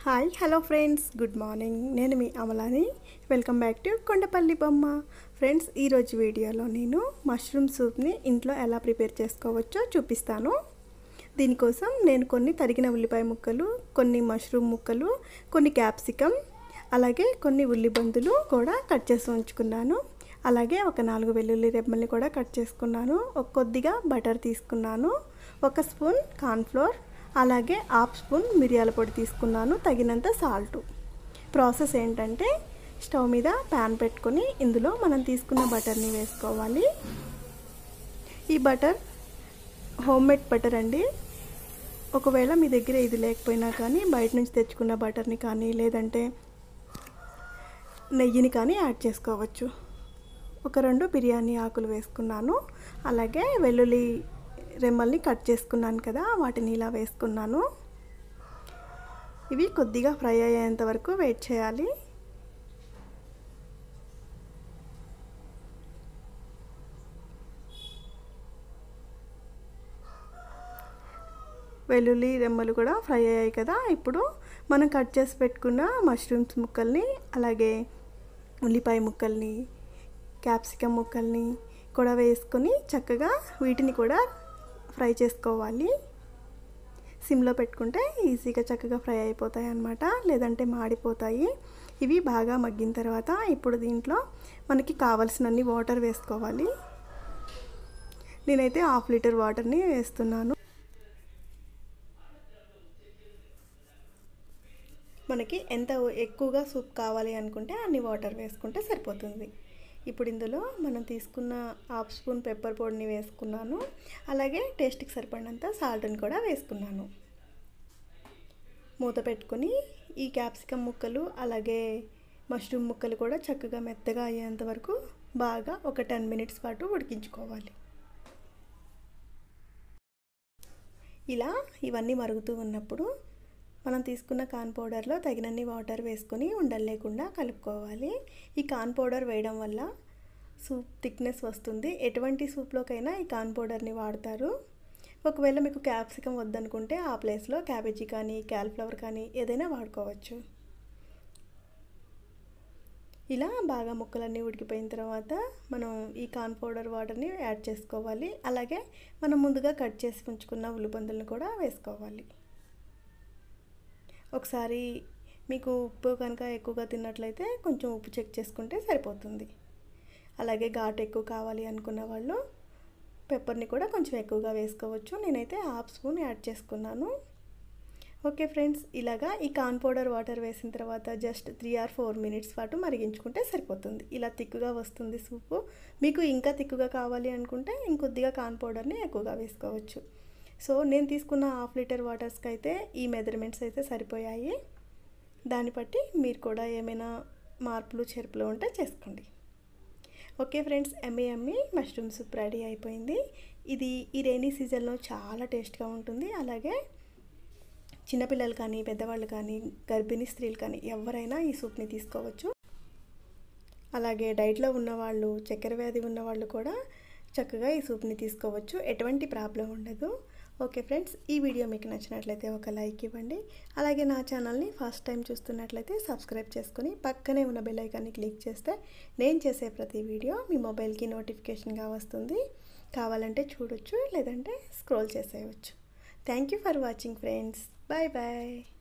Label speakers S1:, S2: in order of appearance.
S1: hi hello friends good morning నేను మీ అమలాని welcome back to Kondapalli Bomma friends ఈరోజు వీడియోలో నేను మష్రూమ్ సూప్ని ఇంట్లో ఎలా ప్రిపేర్ చేసుకోవచ్చో చూపిస్తాను దీనికోసం నేను కొన్ని తరిగిన ఉల్లిపాయ ముక్కలు కొన్ని మష్రూమ్ ముక్కలు కొన్ని క్యాప్సికమ్ అలాగే కొన్ని ఉల్లిబందులు కూడా కట్ చేసి ఉంచుకున్నాను అలాగే ఒక నాలుగు వెల్లుల్లి రెమ్మల్ని కూడా కట్ చేసుకున్నాను ఒక కొద్దిగా బటర్ తీసుకున్నాను ఒక స్పూన్ కార్న్ఫ్లోర్ అలాగే హాఫ్ స్పూన్ మిరియాల పొడి తీసుకున్నాను తగినంత సాల్ట్ ప్రాసెస్ ఏంటంటే స్టవ్ మీద ప్యాన్ పెట్టుకొని ఇందులో మనం తీసుకున్న బటర్ని వేసుకోవాలి ఈ బటర్ హోమ్ మేడ్ బటర్ అండి ఒకవేళ మీ దగ్గర ఇది లేకపోయినా కానీ బయట నుంచి తెచ్చుకున్న బటర్ని కానీ లేదంటే నెయ్యిని కానీ యాడ్ చేసుకోవచ్చు ఒక రెండు బిర్యానీ ఆకులు వేసుకున్నాను అలాగే వెల్లుల్లి రెమ్మల్ని కట్ చేసుకున్నాను కదా వాటిని ఇలా వేసుకున్నాను ఇవి కొద్దిగా ఫ్రై అయ్యేంత వరకు వెయిట్ చేయాలి వెల్లుల్లి రెమ్మలు కూడా ఫ్రై అయ్యాయి కదా ఇప్పుడు మనం కట్ చేసి పెట్టుకున్న మష్రూమ్స్ ముక్కల్ని అలాగే ఉల్లిపాయ ముక్కల్ని క్యాప్సికమ్ ముక్కల్ని కూడా వేసుకొని చక్కగా వీటిని కూడా ఫ్రై చేసుకోవాలి సిమ్లో పెట్టుకుంటే ఈజీగా చక్కగా ఫ్రై అయిపోతాయి అన్నమాట లేదంటే మాడిపోతాయి ఇవి బాగా మగ్గిన తర్వాత ఇప్పుడు దీంట్లో మనకి కావలసినన్ని వాటర్ వేసుకోవాలి నేనైతే హాఫ్ లీటర్ వాటర్ని వేస్తున్నాను మనకి ఎంత ఎక్కువగా సూప్ కావాలి అనుకుంటే అన్ని వాటర్ వేసుకుంటే సరిపోతుంది ఇప్పుడు ఇందులో మనం తీసుకున్న హాఫ్ స్పూన్ పెప్పర్ పొడిని వేసుకున్నాను అలాగే టేస్ట్కి సరిపడినంత సాల్ట్ని కూడా వేసుకున్నాను మూత పెట్టుకొని ఈ క్యాప్సికమ్ ముక్కలు అలాగే మష్రూమ్ ముక్కలు కూడా చక్కగా మెత్తగా అయ్యేంత వరకు బాగా ఒక టెన్ మినిట్స్ పాటు ఉడికించుకోవాలి ఇలా ఇవన్నీ మరుగుతూ ఉన్నప్పుడు మనం తీసుకున్న కాన్ పౌడర్లో తగినన్ని వాటర్ వేసుకొని ఉండలు లేకుండా కలుపుకోవాలి ఈ కాన్ పౌడర్ వేయడం వల్ల సూప్ థిక్నెస్ వస్తుంది ఎటువంటి సూప్లోకైనా ఈ కాన్ పౌడర్ని వాడతారు ఒకవేళ మీకు క్యాప్సికమ్ వద్దనుకుంటే ఆ ప్లేస్లో క్యాబేజీ కానీ క్యాలిఫ్లవర్ కానీ ఏదైనా వాడుకోవచ్చు ఇలా బాగా ముక్కలన్నీ ఉడికిపోయిన తర్వాత మనం ఈ కార్న్ పౌడర్ వాటర్ని యాడ్ చేసుకోవాలి అలాగే మనం ముందుగా కట్ చేసి ఉంచుకున్న ఉల్లిబందులను కూడా వేసుకోవాలి ఒకసారి మీకు ఉప్పు కనుక ఎక్కువగా తిన్నట్లయితే కొంచెం ఉప్పు చెక్ చేసుకుంటే సరిపోతుంది అలాగే ఘాటు ఎక్కువ కావాలి అనుకున్న వాళ్ళు పెప్పర్ని కూడా కొంచెం ఎక్కువగా వేసుకోవచ్చు నేనైతే హాఫ్ స్పూన్ యాడ్ చేసుకున్నాను ఓకే ఫ్రెండ్స్ ఇలాగా ఈ కార్న్ పౌడర్ వాటర్ వేసిన తర్వాత just three or four minutes పాటు మరిగించుకుంటే సరిపోతుంది ఇలా తిక్కుగా వస్తుంది సూపు మీకు ఇంకా తిక్కుగా కావాలి అనుకుంటే ఇంకొద్దిగా కార్న్ పౌడర్ని ఎక్కువగా వేసుకోవచ్చు సో నేను తీసుకున్న హాఫ్ లీటర్ వాటర్స్కి అయితే ఈ మెజర్మెంట్స్ అయితే సరిపోయాయి దాన్ని బట్టి మీరు కూడా ఏమైనా మార్పులు చెరుపులు ఉంటే చేసుకోండి ఓకే ఫ్రెండ్స్ ఎమ్మి ఎమ్మి మష్రూమ్ సూప్ రెడీ అయిపోయింది ఇది ఈ రైనీ సీజన్లో చాలా టేస్ట్గా ఉంటుంది అలాగే చిన్నపిల్లలు కానీ పెద్దవాళ్ళు కానీ గర్భిణీ స్త్రీలు కానీ ఎవరైనా ఈ సూప్ని తీసుకోవచ్చు అలాగే డైట్లో ఉన్నవాళ్ళు చక్కెర వ్యాధి ఉన్నవాళ్ళు కూడా చక్కగా ఈ సూప్ని తీసుకోవచ్చు ఎటువంటి ప్రాబ్లం ఉండదు ఓకే ఫ్రెండ్స్ ఈ వీడియో మీకు నచ్చినట్లయితే ఒక లైక్ ఇవ్వండి అలాగే నా ఛానల్ని ఫస్ట్ టైం చూస్తున్నట్లయితే సబ్స్క్రైబ్ చేసుకుని పక్కనే ఉన్న బెల్ ఐకాన్ని క్లిక్ చేస్తే నేను చేసే ప్రతి వీడియో మీ మొబైల్కి నోటిఫికేషన్గా వస్తుంది కావాలంటే చూడొచ్చు లేదంటే స్క్రోల్ చేసేయవచ్చు thank you for watching friends bye bye